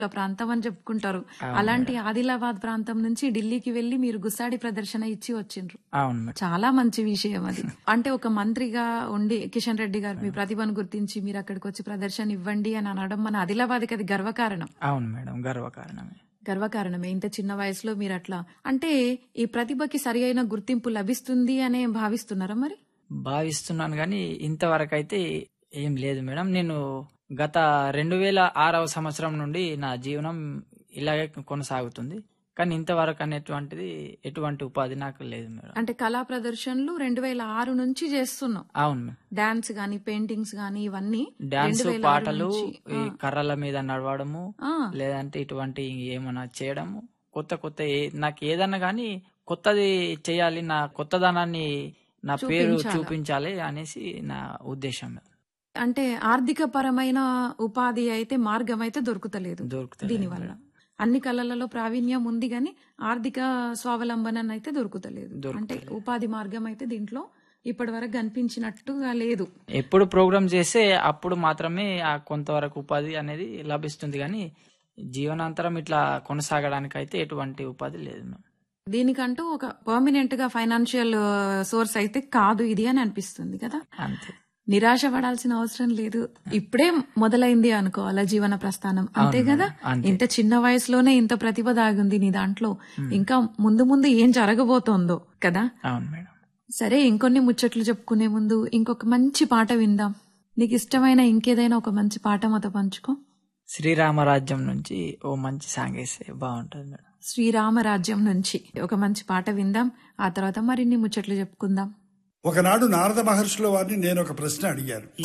ప్రాంతం అని చెప్పుకుంటారు అవును అలాంటి ఆదిలాబాద్ ప్రాంతం నుంచి ఢిల్లీకి వెళ్లి మీరు గుస్సాడి ప్రదర్శన ఇచ్చి వచ్చిండ్రు అవును మేడం చాలా మంచి విషయం అది అంటే ఒక మంత్రిగా ఉండి కిషన్ రెడ్డి గారు మీ ప్రతిభను గుర్తించి మీరు అక్కడికి వచ్చి ప్రదర్శన ఇవ్వండి అని అనడం మన ఆదిలాబాద్కి అది గర్వకారణం అవును మేడం గర్వకారణమే గర్వకారణమే ఇంత చిన్న వయసులో మీరు అట్లా అంటే ఈ ప్రతిభకి సరి అయిన గుర్తింపు లభిస్తుంది అనే భావిస్తున్నారా మరి భావిస్తున్నాను కానీ ఇంతవరకు అయితే ఏం లేదు మేడం నేను గత రెండు వేల ఆరవ సంవత్సరం నుండి నా జీవనం ఇలాగే కొనసాగుతుంది కానీ ఇంతవరకు అనేటువంటిది ఎటువంటి ఉపాధి నాకు లేదు మేడం అంటే కళా ప్రదర్శనలు రెండు వేల ఆరు నుంచి చేస్తున్నాం అవును మేడం డాన్స్ గాని పెయింటింగ్స్ గాని ఇవన్నీ డాన్స్ 2006 పాటలు నుంచి. ఈ కర్రల మీద నడవడము ఆ, లేదంటే ఇటువంటి ఏమైనా చేయడము కొత్త కొత్త ఏ- నాకు ఏదన్నా కానీ కొత్తది చేయాలి నా కొత్తదనాన్ని నా పేరు చూపించాలా. చూపించాలి అనేసి నా ఉద్దేశం అంటే ఆర్థిక పరమైన ఉపాధి అయితే మార్గం అయితే దొరుకుతలేదు దొరుకుతుంది దీనివల్ల అన్ని కళలలో ప్రావీణ్యం ఉంది గాని ఆర్థిక స్వావలంబన అయితే దొరుకుతలేదు దొరుకుతలేదు. అంటే ఉపాధి మార్గం అయితే దీంట్లో ఇప్పటి వరకు కనిపించినట్టుగా లేదు ఎప్పుడు ప్రోగ్రామ్ చేస్తే అప్పుడు మాత్రమే ఆ కొంతవరకు ఉపాధి అనేది లభిస్తుంది కానీ జీవనాంతరం ఇట్లా కొనసాగడానికి అయితే ఎటువంటి ఉపాధి లేదు మేడం. దీనికంటూ ఒక పర్మనెంట్ గా ఫైనాన్షియల్ సోర్స్ అయితే కాదు ఇది అని అనిపిస్తుంది కదా అంతే నిరాశ పడాల్సిన అవసరం లేదు ఇప్పుడే మొదలైంది అనుకోవాలా జీవన ప్రస్థానం అంతే అవును కదా మేడం, అంతే. ఇంత చిన్న వయసులోనే ఇంత ప్రతిభ దాగుంది నీ దాంట్లో ఇంకా ముందు ముందు ఏం జరగబోతోందో కదా అవును మేడం సరే ఇంకొన్ని ముచ్చట్లు చెప్పుకునే ముందు ఇంకొక మంచి పాట విందాం నీకు ఇష్టమైన ఇంకేదైనా ఒక మంచి పాట మాతో పంచుకో శ్రీరామరాజ్యం నుంచి ఓ మంచి సాంగ్ వేస్తే బాగుంటుంది మేడం శ్రీరామరాజ్యం నుంచి ఒక మంచి పాట విందాం ఆ తర్వాత మరిన్ని ముచ్చట్లు చెప్పుకుందాం ఒకనాడు నారద మహర్షుల వారిని నేను ఒక ప్రశ్న అడిగాను